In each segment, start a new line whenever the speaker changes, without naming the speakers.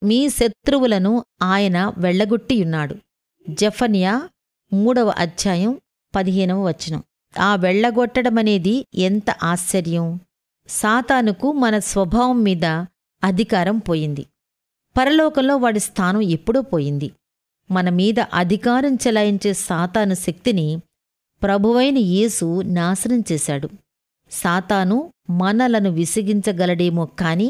మీ శత్రువులను ఆయన వెళ్ళగొట్టియున్నాడు జఫన్యా మూడవ అధ్యాయం పదిహేనవ వచనం ఆ వెళ్ళగొట్టడమనేది ఎంత ఆశ్చర్యం సాతానుకు మన స్వభావం మీద అధికారం పోయింది పరలోకంలో వాడి స్థానం ఎప్పుడో పోయింది మన మీద అధికారం చెలాయించే సాతాను శక్తిని ప్రభువైన యేసు నాశనం చేశాడు సాతాను మనలను విసిగించగలడేమో కాని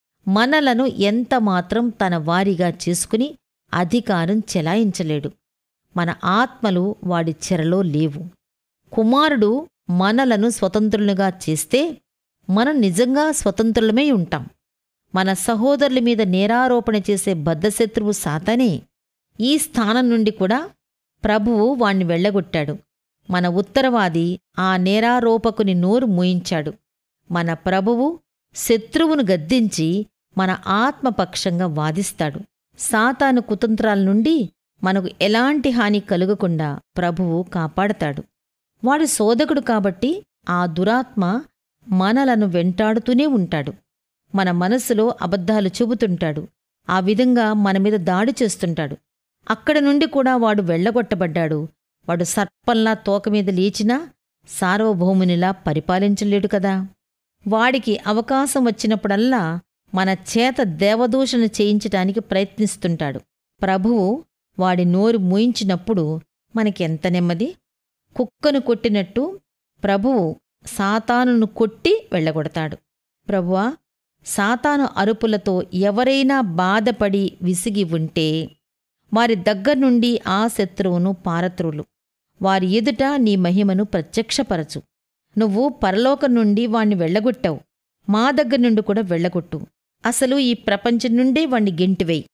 మనలను ఎంతమాత్రం తన వారిగా చేసుకుని అధికారం చెలాయించలేడు మన ఆత్మలు వాడి చెరలో లేవు కుమారుడు మనలను స్వతంత్రులుగా చేస్తే మనం నిజంగా స్వతంత్రులమై ఉంటాం మన సహోదరుల మీద నేరారోపణ చేసే బద్ధశత్రువు సాతానే ఈ స్థానం నుండి కూడా ప్రభువు వాణ్ణి వెళ్ళగొట్టాడు మన ఉత్తరవాది ఆ నేరారోపకుని నోరు మూయించాడు మన ప్రభువు శత్రువును గద్దించి మన ఆత్మపక్షంగా వాదిస్తాడు సాతాను కుతంత్రాల నుండి మనకు ఎలాంటి హాని కలుగకుండా ప్రభువు కాపాడతాడు వాడు శోధకుడు కాబట్టి ఆ దురాత్మ మనలను వెంటాడుతూనే ఉంటాడు మన మనసులో అబద్ధాలు చెబుతుంటాడు ఆ విధంగా మన మీద దాడి చేస్తుంటాడు అక్కడ నుండి కూడా వాడు వెళ్ళగొట్టబడ్డాడు వాడు సర్పంలా తోక మీద లేచినా సార్వభౌమునిలా పరిపాలించలేడు కదా వాడికి అవకాశం వచ్చినప్పుడల్లా మన చేత దేవదూషణ చేయించటానికి ప్రయత్నిస్తుంటాడు ప్రభువు వాడి నోరు మూయించినప్పుడు మనకెంత నెమ్మది కుక్కను కొట్టినట్టు ప్రభువు సాతానును కొట్టి వెళ్ళగొడతాడు ప్రభువా సాతాను అరుపులతో ఎవరైనా బాధపడి విసిగి ఉంటే వారి దగ్గర నుండి ఆ శత్రువును పారత్రులు వారి ఎదుట నీ మహిమను ప్రత్యక్షపరచు నువ్వు పరలోకం నుండి వాణ్ణి వెళ్ళగొట్టావు మా దగ్గర నుండి కూడా వెళ్ళగొట్టు అసలు ఈ ప్రపంచం నుండే వాణ్ణి గెంటివేయి